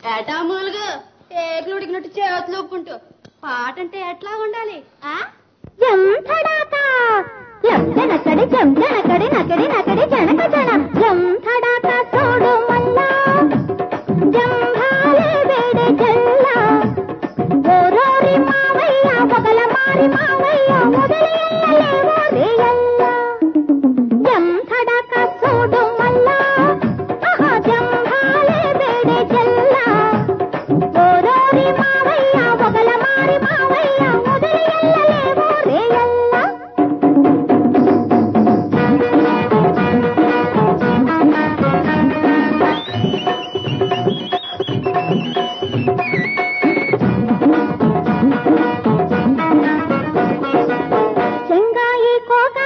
ఏటా మూలుగు ఏకులు ఉడికినట్టు చేతులు ఒప్పుంటూ పాట అంటే ఎట్లా ఉండాలి ఆ జంథడాక జంజనకడి జంజనకడి నకడి నకడి జనక జన జంథడాక చూడు మల్లా జంభాలే వేడే జల్ల ఓరోరి మావయ్య మొగల మారి మావయ్య మొదలెయ్యలేవో రేయల్ల జంథడాక చూడు మల్లా ఆహా జంభాలే వేడే జల్ల ఓరోరి మావయ్య మొగల మారి మావయ్య మొదలెయ్యలేవో రేయల్ల చెంగాయి కోక